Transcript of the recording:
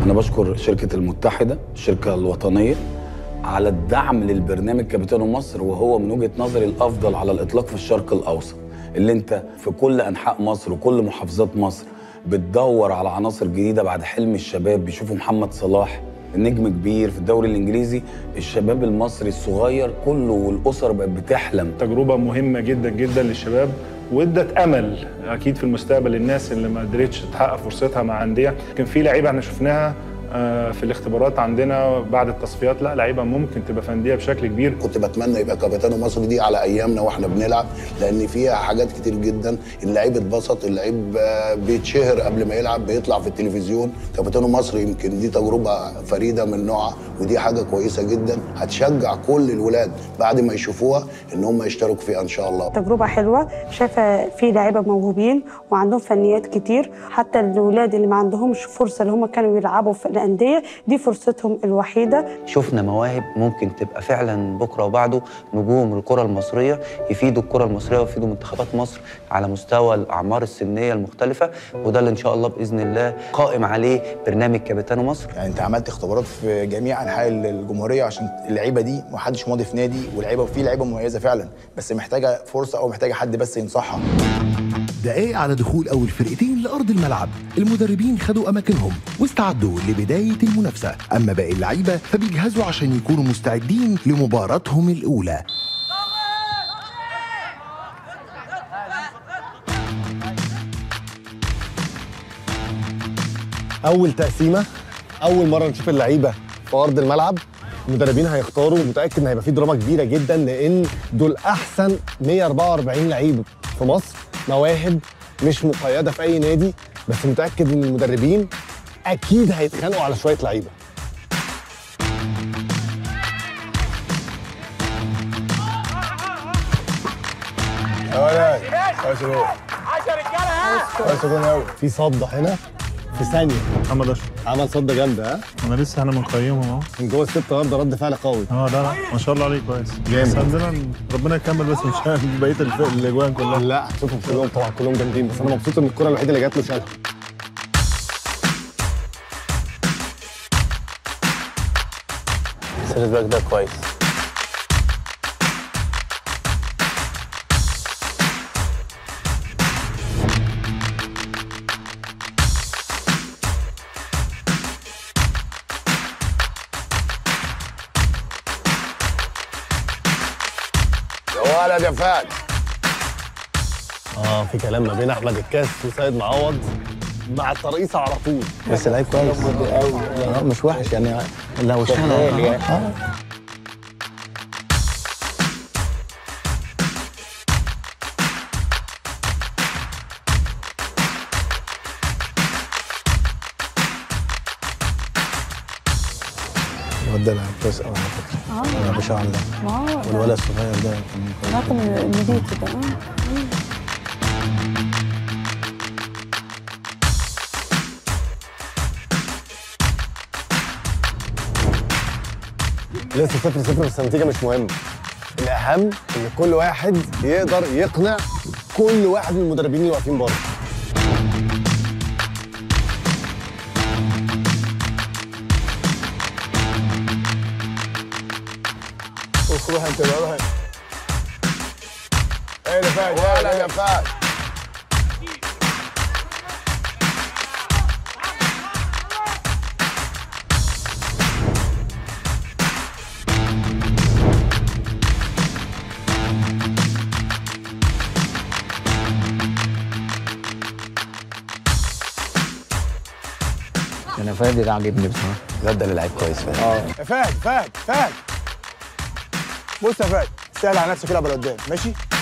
انا بشكر شركه المتحده الشركه الوطنيه على الدعم للبرنامج كابيتانو مصر وهو من وجهه نظري الافضل على الاطلاق في الشرق الاوسط اللي انت في كل انحاء مصر وكل محافظات مصر بتدور على عناصر جديده بعد حلم الشباب بيشوفوا محمد صلاح نجم كبير في الدوري الانجليزي الشباب المصري الصغير كله والاسر بقت بتحلم تجربه مهمه جدا جدا للشباب وادت امل اكيد في المستقبل للناس اللي ما قدرتش تحقق فرصتها مع انديه كان في لعيبه احنا شفناها آه، في الاختبارات عندنا بعد التصفيات لا لعيبه ممكن تبقى فنديه بشكل كبير كنت بتمنى يبقى كابتن مصر دي على ايامنا واحنا بنلعب لان فيها حاجات كتير جدا اللعيب اتبسط اللعيب آه، بيتشهر قبل ما يلعب بيطلع في التلفزيون كابتن مصر يمكن دي تجربه فريده من نوعها ودي حاجه كويسه جدا هتشجع كل الولاد بعد ما يشوفوها ان هم يشتركوا فيها ان شاء الله تجربة حلوة شايفة في لعيبة موهوبين وعندهم فنيات كتير حتى الولاد اللي ما عندهمش فرصة اللي هم كانوا يلعبوا في الأندية دي فرصتهم الوحيدة شفنا مواهب ممكن تبقى فعلا بكره وبعده نجوم الكره المصريه يفيدوا الكره المصريه ويفيدوا منتخبات مصر على مستوى الاعمار السنيه المختلفه وده اللي ان شاء الله باذن الله قائم عليه برنامج كابيتانو مصر يعني انت عملت اختبارات في جميع انحاء الجمهوريه عشان اللعيبه دي ما حدش ماضي في نادي واللعيبه في لعيبه مميزه فعلا بس محتاجه فرصه او محتاجه حد بس ينصحها دقايق على دخول أول فرقتين لأرض الملعب المدربين خدوا أماكنهم واستعدوا لبداية المنافسة أما باقي اللعيبة فبيجهزوا عشان يكونوا مستعدين لمباراتهم الأولى اول تقسيمه اول مره نشوف اللعيبه في ارض الملعب المدربين هيختاروا متاكد ان هيبقى في دراما كبيره جدا لان دول احسن 144 لعيب في مصر مواهب مش مقيده في اي نادي بس متاكد ان المدربين اكيد هيتخانقوا على شويه لعيبه يا ولد كويس يا جول كويس يا جول قوي في صده هنا في ثانيه محمد اشرف عمل صده جامده ها انا لسه انا بنقيمهم اهو من جوه الست يارده رد فعل قوي اه لا لا ما شاء الله عليك كويس جامد. بس عندنا ربنا يكمل بس مش بقيه الف- الاجوان كلها لا هتشوفهم كلهم طبعا كلهم جامدين بس انا مبسوط ان الكره الوحيده اللي جات له شالها سيرت باك ده كويس يا ولد يا فهد اه في كلام ما بين احمد الكاس وسيد معوض مع الترقيصه على طول بس لعيب كويس آه، مش وحش يعني لو اشتغل يعني الواد ده لعيب كويس قوي على فكره انا بشع الله ما والولد الصغير ده كان كويس رقم النبيتي ده آه. لسه صفر صفر بس النتيجه مش مهمه الاهم ان كل واحد يقدر يقنع كل واحد من المدربين اللي واقفين بره بص روح انت بقى روح انت ايه اللي فات يا ولد يا فهد انا فادي ده عاجبني بصراحه الواد ده اللي لعيب كويس فعلا يا فهد فهد فهد بص يا فهد سهل على نفسك كده قبل قدام ماشي